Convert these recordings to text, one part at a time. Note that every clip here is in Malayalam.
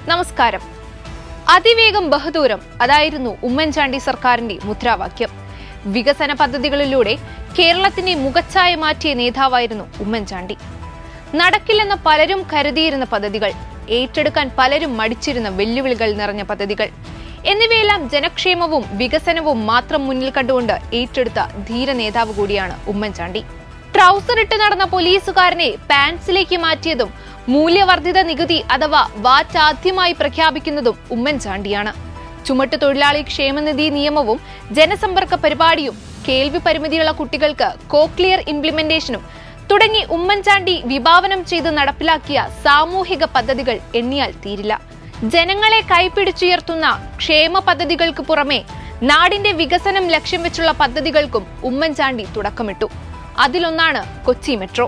നമസ്കാരം അതിവേഗം ബഹദൂരം അതായിരുന്നു ഉമ്മൻചാണ്ടി സർക്കാരിന്റെ മുദ്രാവാക്യം വികസന പദ്ധതികളിലൂടെ കേരളത്തിന്റെ മുഖച്ഛായ മാറ്റിയ നേതാവായിരുന്നു ഉമ്മൻചാണ്ടി നടക്കില്ലെന്ന് പലരും കരുതിയിരുന്ന പദ്ധതികൾ ഏറ്റെടുക്കാൻ പലരും മടിച്ചിരുന്ന വെല്ലുവിളികൾ നിറഞ്ഞ പദ്ധതികൾ എന്നിവയെല്ലാം ജനക്ഷേമവും വികസനവും മാത്രം മുന്നിൽ കണ്ടുകൊണ്ട് ഏറ്റെടുത്ത ധീര നേതാവ് കൂടിയാണ് ഉമ്മൻചാണ്ടി ട്രൗസർ ഇട്ട് നടന്ന പോലീസുകാരനെ പാൻസിലേക്ക് മാറ്റിയതും മൂല്യവർദ്ധിത നികുതി അഥവാ വാറ്റ് ആദ്യമായി പ്രഖ്യാപിക്കുന്നതും ഉമ്മൻചാണ്ടിയാണ് ചുമട്ട് തൊഴിലാളി ക്ഷേമനിധി നിയമവും ജനസമ്പർക്ക പരിപാടിയും കേൾവി പരിമിതിയുള്ള കുട്ടികൾക്ക് കോക്ലിയർ ഇംപ്ലിമെന്റേഷനും തുടങ്ങി ഉമ്മൻചാണ്ടി വിഭാവനം ചെയ്ത് നടപ്പിലാക്കിയ സാമൂഹിക പദ്ധതികൾ എണ്ണിയാൽ തീരില്ല ജനങ്ങളെ കൈപിടിച്ചുയർത്തുന്ന ക്ഷേമ പദ്ധതികൾക്ക് പുറമെ നാടിന്റെ വികസനം ലക്ഷ്യം വെച്ചുള്ള പദ്ധതികൾക്കും ഉമ്മൻചാണ്ടി തുടക്കമിട്ടു അതിലൊന്നാണ് കൊച്ചി മെട്രോ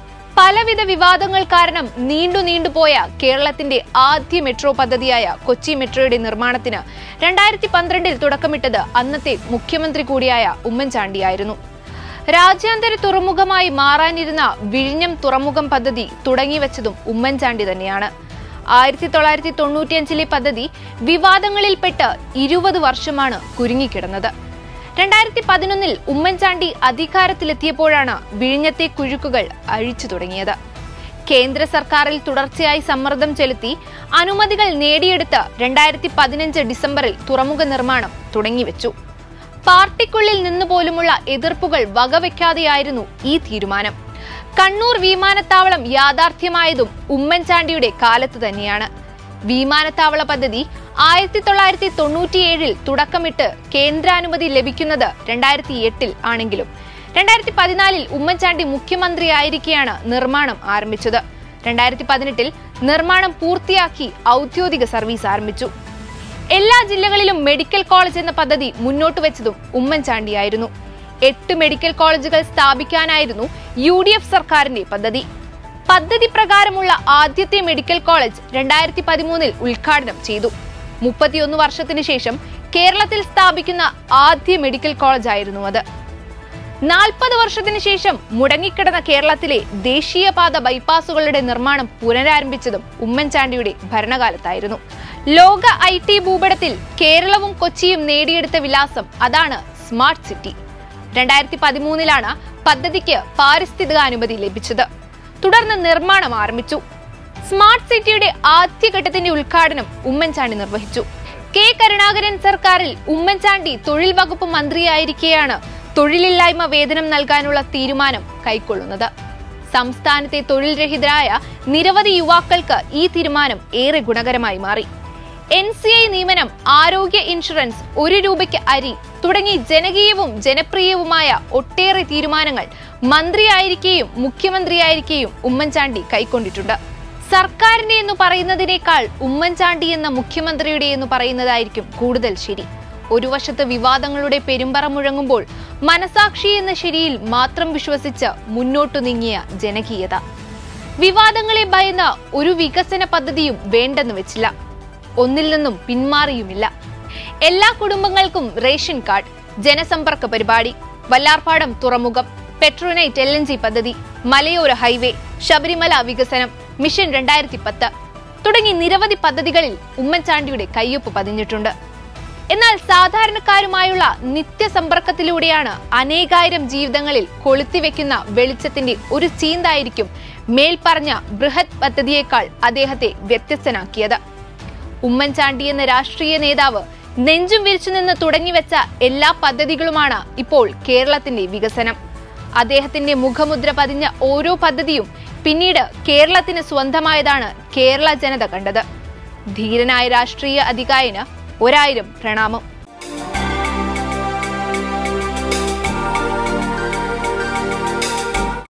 പലവിധ വിവാദങ്ങൾ കാരണം നീണ്ടു നീണ്ടുപോയ കേരളത്തിന്റെ ആദ്യ മെട്രോ പദ്ധതിയായ കൊച്ചി മെട്രോയുടെ നിർമ്മാണത്തിന് രണ്ടായിരത്തി പന്ത്രണ്ടിൽ തുടക്കമിട്ടത് അന്നത്തെ മുഖ്യമന്ത്രി കൂടിയായ ഉമ്മൻചാണ്ടിയായിരുന്നു രാജ്യാന്തര തുറമുഖമായി മാറാനിരുന്ന വിഴിഞ്ഞം തുറമുഖം പദ്ധതി തുടങ്ങിവെച്ചതും ഉമ്മൻചാണ്ടി തന്നെയാണ് ആയിരത്തി തൊള്ളായിരത്തി തൊണ്ണൂറ്റിയഞ്ചിലെ പദ്ധതി വിവാദങ്ങളിൽപ്പെട്ട് ഇരുപത് വർഷമാണ് കുരുങ്ങിക്കിടന്നത് രണ്ടായിരത്തി പതിനൊന്നിൽ ഉമ്മൻചാണ്ടി അധികാരത്തിലെത്തിയപ്പോഴാണ് വിഴിഞ്ഞത്തെ കുഴുക്കുകൾ അഴിച്ചു തുടങ്ങിയത് കേന്ദ്ര സർക്കാരിൽ തുടർച്ചയായി സമ്മർദ്ദം ചെലുത്തി അനുമതികൾ നേടിയെടുത്ത് രണ്ടായിരത്തി പതിനഞ്ച് ഡിസംബറിൽ തുറമുഖ നിർമ്മാണം തുടങ്ങിവെച്ചു പാർട്ടിക്കുള്ളിൽ നിന്ന് പോലുമുള്ള എതിർപ്പുകൾ വകവെക്കാതെയായിരുന്നു ഈ തീരുമാനം കണ്ണൂർ വിമാനത്താവളം യാഥാർത്ഥ്യമായതും ഉമ്മൻചാണ്ടിയുടെ കാലത്ത് തന്നെയാണ് വിമാനത്താവള പദ്ധതി ആയിരത്തി തൊള്ളായിരത്തി തൊണ്ണൂറ്റിയേഴിൽ തുടക്കമിട്ട് കേന്ദ്രാനുമതി ലഭിക്കുന്നത് രണ്ടായിരത്തി എട്ടിൽ ആണെങ്കിലും രണ്ടായിരത്തി പതിനാലിൽ ഉമ്മൻചാണ്ടി മുഖ്യമന്ത്രിയായിരിക്കെയാണ് നിർമ്മാണം ആരംഭിച്ചത് രണ്ടായിരത്തി പതിനെട്ടിൽ നിർമ്മാണം പൂർത്തിയാക്കി ഔദ്യോഗിക സർവീസ് ആരംഭിച്ചു എല്ലാ ജില്ലകളിലും മെഡിക്കൽ കോളേജ് എന്ന പദ്ധതി മുന്നോട്ട് വെച്ചതും ഉമ്മൻചാണ്ടിയായിരുന്നു എട്ട് മെഡിക്കൽ കോളേജുകൾ സ്ഥാപിക്കാനായിരുന്നു യു ഡി എഫ് സർക്കാരിന്റെ പദ്ധതി പദ്ധതി പ്രകാരമുള്ള ആദ്യത്തെ മെഡിക്കൽ കോളേജ് രണ്ടായിരത്തി പതിമൂന്നിൽ ഉദ്ഘാടനം ചെയ്തു മുപ്പത്തിയൊന്ന് വർഷത്തിന് ശേഷം കേരളത്തിൽ സ്ഥാപിക്കുന്ന ആദ്യ മെഡിക്കൽ കോളേജായിരുന്നു അത് നാൽപ്പത് വർഷത്തിന് ശേഷം മുടങ്ങിക്കിടന്ന കേരളത്തിലെ ദേശീയപാത ബൈപ്പാസുകളുടെ നിർമ്മാണം പുനരാരംഭിച്ചതും ഉമ്മൻചാണ്ടിയുടെ ഭരണകാലത്തായിരുന്നു ലോക ഐ ടി ഭൂപടത്തിൽ കേരളവും കൊച്ചിയും നേടിയെടുത്ത വിലാസം അതാണ് സ്മാർട്ട് സിറ്റി രണ്ടായിരത്തി പതിമൂന്നിലാണ് പദ്ധതിക്ക് പാരിസ്ഥിതികാനുമതി ലഭിച്ചത് തുടർന്ന് നിർമ്മാണം ആരംഭിച്ചു സ്മാർട്ട് സിറ്റിയുടെ ആദ്യഘട്ടത്തിന്റെ ഉദ്ഘാടനം ഉമ്മൻചാണ്ടി നിർവഹിച്ചു കെ കരുണാകരൻ സർക്കാരിൽ ഉമ്മൻചാണ്ടി തൊഴിൽ വകുപ്പ് മന്ത്രിയായിരിക്കെയാണ് തൊഴിലില്ലായ്മ വേതനം നൽകാനുള്ള തീരുമാനം കൈക്കൊള്ളുന്നത് സംസ്ഥാനത്തെ തൊഴിൽ രഹിതരായ നിരവധി യുവാക്കൾക്ക് ഈ തീരുമാനം ഏറെ ഗുണകരമായി മാറി എൻ സി ഐ നിയമനം ആരോഗ്യ ഇൻഷുറൻസ് ഒരു രൂപയ്ക്ക് അരി തുടങ്ങി ജനകീയവും ജനപ്രിയവുമായ ഒട്ടേറെ തീരുമാനങ്ങൾ മന്ത്രിയായിരിക്കെയും മുഖ്യമന്ത്രിയായിരിക്കെയും ഉമ്മൻചാണ്ടി കൈക്കൊണ്ടിട്ടുണ്ട് സർക്കാരിന്റെ എന്ന് പറയുന്നതിനേക്കാൾ ഉമ്മൻചാണ്ടി എന്ന മുഖ്യമന്ത്രിയുടെ എന്ന് പറയുന്നതായിരിക്കും കൂടുതൽ ശരി ഒരു വശത്ത് വിവാദങ്ങളുടെ പെരുമ്പറ മുഴങ്ങുമ്പോൾ മനസാക്ഷി എന്ന ശരിയിൽ മാത്രം വിശ്വസിച്ച് മുന്നോട്ടു നീങ്ങിയ ജനകീയത വിവാദങ്ങളെ ഭയന്ന ഒരു വികസന പദ്ധതിയും വേണ്ടെന്ന് വെച്ചില്ല ഒന്നിൽ നിന്നും പിന്മാറിയുമില്ല എല്ലാ കുടുംബങ്ങൾക്കും റേഷൻ കാർഡ് ജനസമ്പർക്ക പരിപാടി വല്ലാർപാടം തുറമുഖം പെട്രോനൈറ്റ് എൽ എൻ ജി പദ്ധതി മലയോര ഹൈവേ ശബരിമല വികസനം മിഷൻ രണ്ടായിരത്തി പത്ത് തുടങ്ങി നിരവധി പദ്ധതികളിൽ ഉമ്മൻചാണ്ടിയുടെ കയ്യൊപ്പ് പതിഞ്ഞിട്ടുണ്ട് എന്നാൽ സാധാരണക്കാരുമായുള്ള നിത്യസമ്പർക്കത്തിലൂടെയാണ് അനേകായിരം ജീവിതങ്ങളിൽ കൊളുത്തിവെക്കുന്ന വെളിച്ചത്തിന്റെ ഒരു ചീന്തായിരിക്കും മേൽപ്പറഞ്ഞ ബൃഹത് പദ്ധതിയേക്കാൾ അദ്ദേഹത്തെ വ്യത്യസ്തനാക്കിയത് ഉമ്മൻചാണ്ടി എന്ന രാഷ്ട്രീയ നേതാവ് നെഞ്ചും വിരിച്ചു നിന്ന് തുടങ്ങിവെച്ച എല്ലാ പദ്ധതികളുമാണ് ഇപ്പോൾ കേരളത്തിന്റെ വികസനം അദ്ദേഹത്തിന്റെ മുഖമുദ്ര പതിഞ്ഞ ഓരോ പദ്ധതിയും പിന്നീട് കേരളത്തിന് സ്വന്തമായതാണ് കേരള ജനത കണ്ടത് ധീരനായ രാഷ്ട്രീയ അധികായന് ഒരായിരം പ്രണാമം